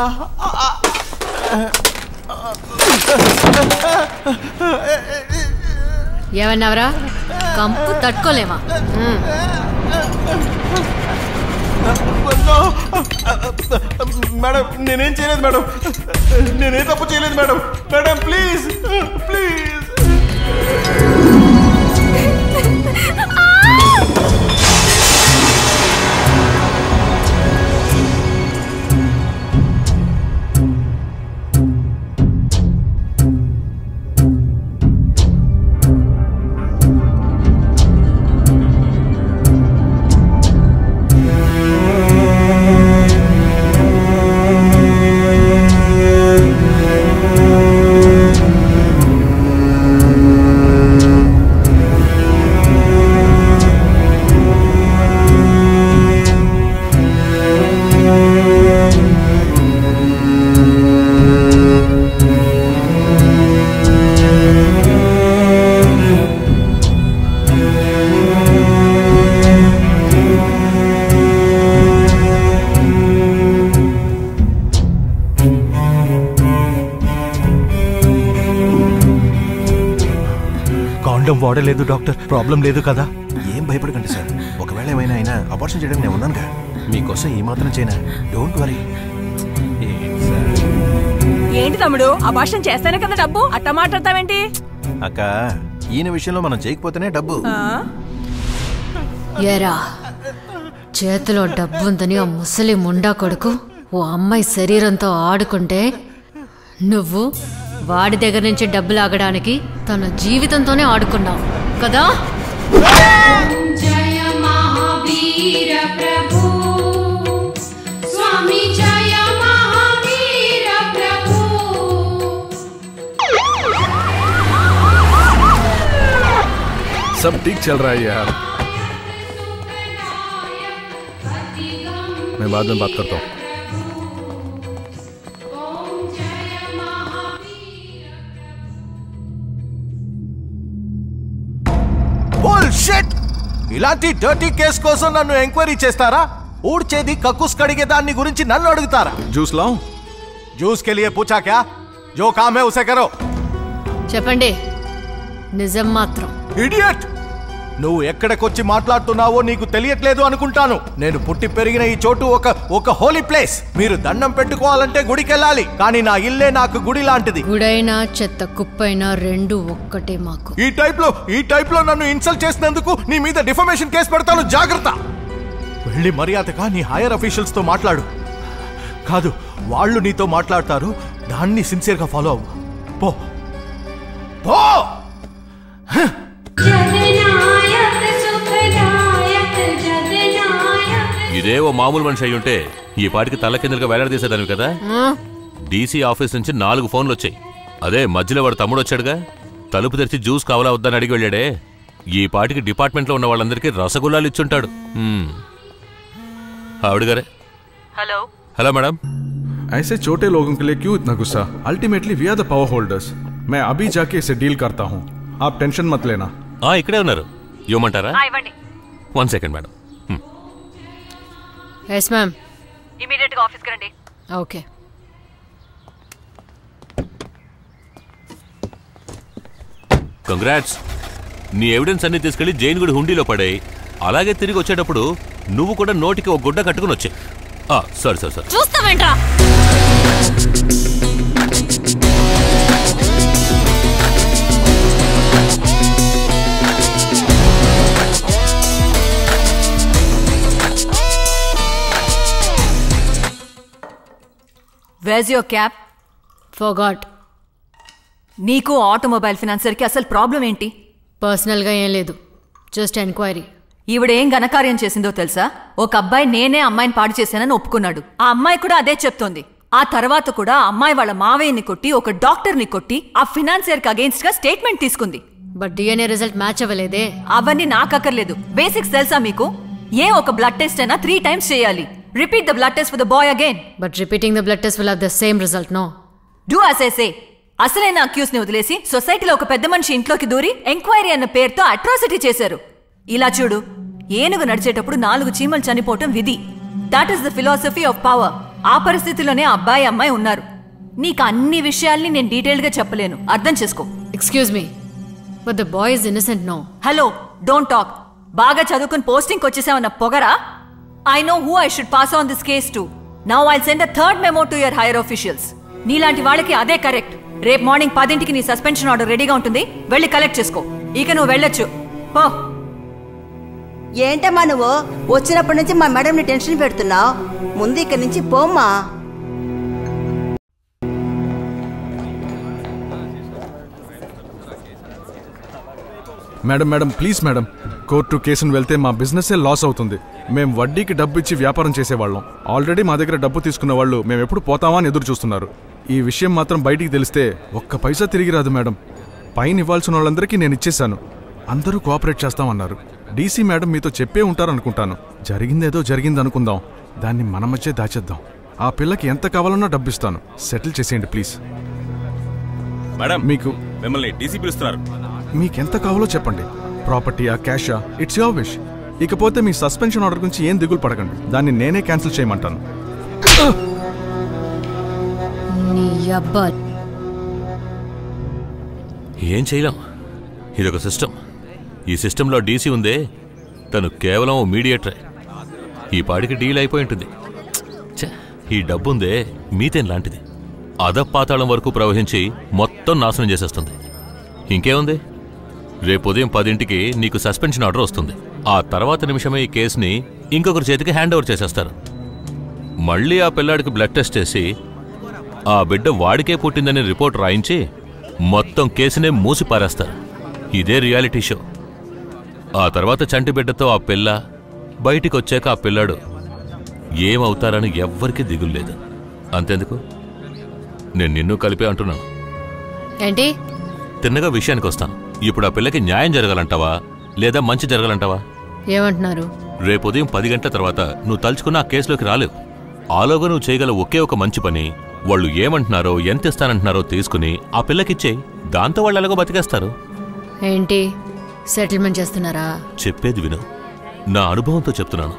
ఏమన్నావరా కంపు తట్టుకోలేమా ఉమ్. మేడం నేనేం చేయలేదు మేడం నేనేం తప్పు చేయలేదు మేడం మేడం ప్లీజ్ ప్లీజ్ కాండం వాడలేదు డాక్టర్ ప్రాబ్లం లేదు కదా ఏం భయపడకండి సార్ ఒకవేళ ఏమైనా అయినా అబార్షన్ చేయడానికి నేను ఉన్నానుగా మీకోసం ఈ మాత్రం చేయనా డోంట్ వరీ ఏంటి తమ్ముడు ఆ భాషణ చేస్తానే కదా డబ్బు అట్ట మాట్లాడతావేంటి అక్క ఈయన విషయంలో మనం చేయకపోతేనే డబ్బు ఆ? ఏరా చేతిలో డబ్బుందని ఆ ముసలి ముండా కొడుకు ఓ అమ్మాయి శరీరంతో ఆడుకుంటే నువ్వు వాడి దగ్గర నుంచి డబ్బు లాగడానికి తన జీవితంతోనే ఆడుకున్నావు కదా जय महावीर प्रभु स्वामी जय महावीर प्रभु सब ठीक चल रहा है यार मैं बाद में बात करता हूँ షిట్ ఇలాంటి డర్టీ కేస్ కోసం నన్ను ఎంక్వైరీ చేస్తారా ఊడ్చేది కక్కుస్ కడిగే దాన్ని గురించి నన్ను అడుగుతారా जूस लाऊं जूस के लिए पूछा क्या जो काम है उसे करो చెప్పండి నిజం మాత్రం ఇడియట్ నువ్వు ఎక్కడికొచ్చి మాట్లాడుతున్నావో నీకు తెలియట్లేదు అనుకుంటాను నేను పుట్టి పెరిగిన ఈ చోటు ఒక ఒక హోలీ ప్లేస్ మీరు దండం పెట్టుకోవాలంటే గుడికెళ్ళాలి కానీ నా ఇల్లే నాకు గుడి లాంటిది గుడైనా చెత్త కుప్పైనా రెండు ఒక్కటే మాకు ఈ టైప్ లో ఈ టైప్ లో నన్ను ఇన్సల్ట్ చేసినందుకు నీ మీద డిఫమేషన్ కేసు పెడతాను జాగ్రత్త వెళ్ళి మర్యాదగా నీ హైయర్ అఫీషియల్స్ తో మాట్లాడు కాదు వాళ్ళు నీతో మాట్లాడతారు దాన్ని సిన్సియర్ గా ఫాలో అవ్వు పో పో जगनायक सुखदायक जगनायक ఇదే ఓ మామూలు మనిషి అయి ఉంటే ఈ పాటికి తల కిందలుగా వేలాడదీసేదానివి కదా డీసీ ఆఫీస్ నుంచి నాలుగు ఫోన్లు వచ్చాయి అదే మధ్యలో వాడు తమ్ముడు వచ్చాడుగా తలుపు తెరిచి జ్యూస్ కావాలా వద్దని అడిగి వెళ్ళాడే ఈ పాటికి డిపార్ట్మెంట్లో ఉన్న వాళ్ళందరికీ రసగుల్లాలు ఇచ్చుంటాడు హ్మ్. ఆవిడ గారే హలో హలో మేడం ऐसे छोटे लोगों के लिए क्यों इतना गुस्सा ultimately we are the power holders मैं अभी जाके इसे डील करता हूँ आप टेंशन मत लेना ఆ ఇక్కడే ఉన్నారు ఇవ్వమంటారా ఇవ్వండి one second madam hmm. Yes ma'am immediate గా ఆఫీస్కి రండి ఓకే కంగ్రాట్స్ నీ ఎవిడెన్స్ అన్ని తీసుకెళ్లి జైన్ గుడి హుండీలో పడాయి అలాగే తిరిగి వచ్చేటప్పుడు నువ్వు కూడా నోటికి ఒక గుడ్డ కట్టుకుని వచ్చాయి సారీ సారీ సారీ చూస్తావేంట్రా వేజ్ యువర్ క్యాప్ ఫోగాట్ నీకు ఆటోమొబైల్ ఫినాన్సర్కి అసలు ప్రాబ్లం ఏంటి పర్సనల్గా ఏం లేదు జస్ట్ ఎంక్వైరీ ఈవిడ ఏం ఘనకార్యం చేసిందో తెలుసా ఒక అబ్బాయి నేనే అమ్మాయిని పాడు చేశానని ఒప్పుకున్నాడు ఆ అమ్మాయి కూడా అదే చెప్తోంది ఆ తర్వాత కూడా ఆ అమ్మాయి వాళ్ళ మావయ్యని కొట్టి ఒక డాక్టర్ని కొట్టి ఆ ఫినాన్సియర్కి అగేన్స్ట్ గా స్టేట్మెంట్ తీసుకుంది బట్ డిఎన్ఏ రిజల్ట్ మ్యాచ్ అవ్వలేదే అవన్నీ నాకు అక్కర్లేదు బేసిక్స్ తెలుసా మీకు ఏ ఒక బ్లడ్ టెస్ట్ అయినా త్రీ టైమ్స్ చేయాలి repeat the blood test for the boy again but repeating the blood test will have the same result no do అసేసే అసలైన అక్యూస్ ని వదిలేసి సొసైటీలో ఒక పెద్ద మనిషి ఇంట్లోకి దూరి ఎంక్వైరీ అన్న పేరుతో అట్రాసిటీ చేశారు ఇలా చూడు ఏనుగు నడిచేటప్పుడు నాలుగు చీమలు చనిపోవటం విధి that is the philosophy of power ఆ పరిస్థితిలోనే ఆ అబ్బాయి అమ్మాయి ఉన్నారు నీకు అన్ని విషయాల్ని నేను డీటెయిల్గా చెప్పలేను అర్థం చేసుకో excuse me but the boy is innocent no hello don't talk బాగా చదువుకుని పోస్టింగ్ వచ్చేసావన్న పొగరా I know who I should pass on this case to now I send a third memo to your higher officials నీలాంటి వాళ్ళకి అదే correct రేపు morning పదింటికి నీ సస్పెన్షన్ ఆర్డర్ రెడీగా ఉంటుంది వెళ్ళి కలెక్ట్ చేసుకో ఇక నువ్వు వెళ్ళొచ్చు పో ఏంటమ్మా నువ్వు వచ్చినప్పటి నుంచి మా మేడంని టెన్షన్ పెడుతున్నావు ముందు ఇక్కడి నుంచి పోమ్మా madam madam please madam court కేసును వెళ్తే మా బిజినెస్సే లాస్ అవుతుంది మేము వడ్డీకి డబ్బు ఇచ్చి వ్యాపారం చేసేవాళ్ళం ఆల్రెడీ మా దగ్గర డబ్బు తీసుకున్న వాళ్ళు మేము ఎప్పుడు పోతామా అని ఎదురు చూస్తున్నారు ఈ విషయం మాత్రం బయటికి తెలిస్తే ఒక్క పైసా తిరిగి రాదు మేడం పైన ఇవ్వాల్సిన వాళ్ళందరికీ నేను ఇచ్చేశాను అందరూ కోఆపరేట్ చేస్తామన్నారు డీసీ మేడం మీతో చెప్పే ఉంటారనుకుంటాను జరిగిందేదో జరిగింది అనుకుందాం దాన్ని మన మధ్య దాచేద్దాం ఆ పిల్లకి ఎంత కావాలన్నా డబ్బిస్తాను సెటిల్ చేసేయండి ప్లీజ్ మేడం మీకు మిమ్మల్ని డీసీ పిలుస్తున్నారు మీకెంత కావాలో చెప్పండి ప్రాపర్టీయా క్యాషా ఇట్స్ యువర్ విష్ ఇకపోతే మీ సస్పెన్షన్ ఆర్డర్ గురించి ఏం దిగులు పడకండి దాన్ని నేనే క్యాన్సిల్ చేయమంటాను నీ అబ్బా ఏం చేయలేం ఇదొక సిస్టమ్ ఈ సిస్టంలో డీసీ ఉందే తను కేవలం ఓ మీడియేటరే ఈ పాడికి డీల్ అయిపోయి ఉంటుంది ఛ, ఈ డబ్బుందే మీతేం లాంటిది అధపాతాళం వరకు ప్రవహించి మొత్తం నాశనం చేసేస్తుంది ఇంకేముంది రేపు ఉదయం పదింటికి నీకు సస్పెన్షన్ ఆర్డర్ వస్తుంది ఆ తర్వాత నిమిషమే ఈ కేసుని ఇంకొకరి చేతికి హ్యాండ్ ఓవర్ చేసేస్తారు మళ్ళీ ఆ పిల్లాడికి బ్లడ్ టెస్ట్ చేసి ఆ బిడ్డ వాడికే పుట్టిందని రిపోర్ట్ రాయించి మొత్తం కేసునే మూసి పారేస్తారు ఇదే రియాలిటీ షో ఆ తర్వాత చంటి బిడ్డతో ఆ పిల్ల బయటికి వచ్చాక ఆ పిల్లాడు ఏమవుతారని ఎవ్వరికీ దిగుల్లేదు అంతెందుకు నేను నిన్ను కలిపే అంటున్నాను ఏంటి తిన్నగా విషయానికి వస్తాను ఇప్పుడు ఆ పిల్లకి న్యాయం జరగాలంటావా లేదా మంచి జరగాలంటావా ఏమంటున్నారు రేపు ఉదయం పది గంటల తర్వాత నువ్వు తలుచుకున్న ఆ కేసులోకి రాలేవు ఆలోగా నువ్వు చేయగల ఒకే ఒక మంచి పని వాళ్ళు ఏమంటున్నారో ఎంత ఇస్తానంటున్నారో తీసుకుని ఆ పిల్లకిచ్చేయి దాంతో వాళ్ళు ఎలాగో బతికేస్తారు ఏంటి సెటిల్మెంట్ చేస్తున్నారా చెప్పేది విను నా అనుభవంతో చెప్తున్నాను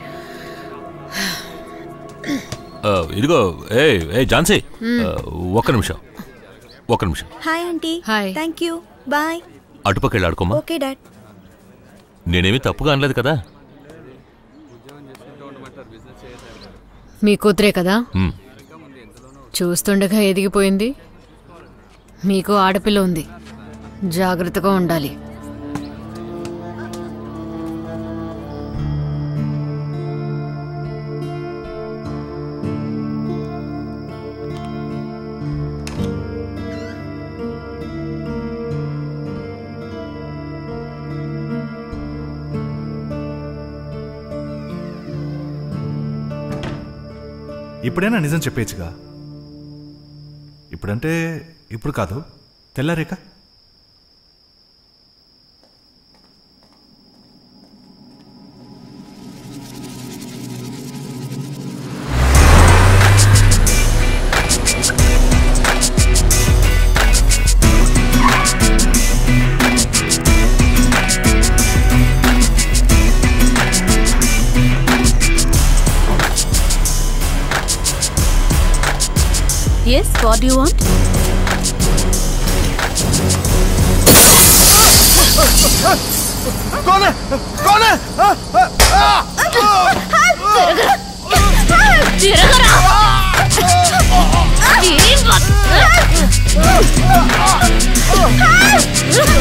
ఆ, ఇదిగో ఏ ఏ ఝాన్సీ ఆ, ఒక్క నిమిషం ఒక్క నిమిషం hi aunty hi. Thank you bye అటుపకెళ్ళి ఆడుకోమా ఓకే డాడ్ నేనేమీ తప్పుగా అనలేదు కదా మీ కూతురే కదా ఉమ్, చూస్తుండగా ఎదిగిపోయింది మీకు ఆడపిల్ల ఉంది జాగ్రత్తగా ఉండాలి ఇప్పుడైనా నిజం చెప్పేచ్చుగా ఇప్పుడంటే ఇప్పుడు కాదు తెల్లారేక ఎస్ వాట్ యు వాంట్ कौन है कौन है आ, आ, आ, తిరగరా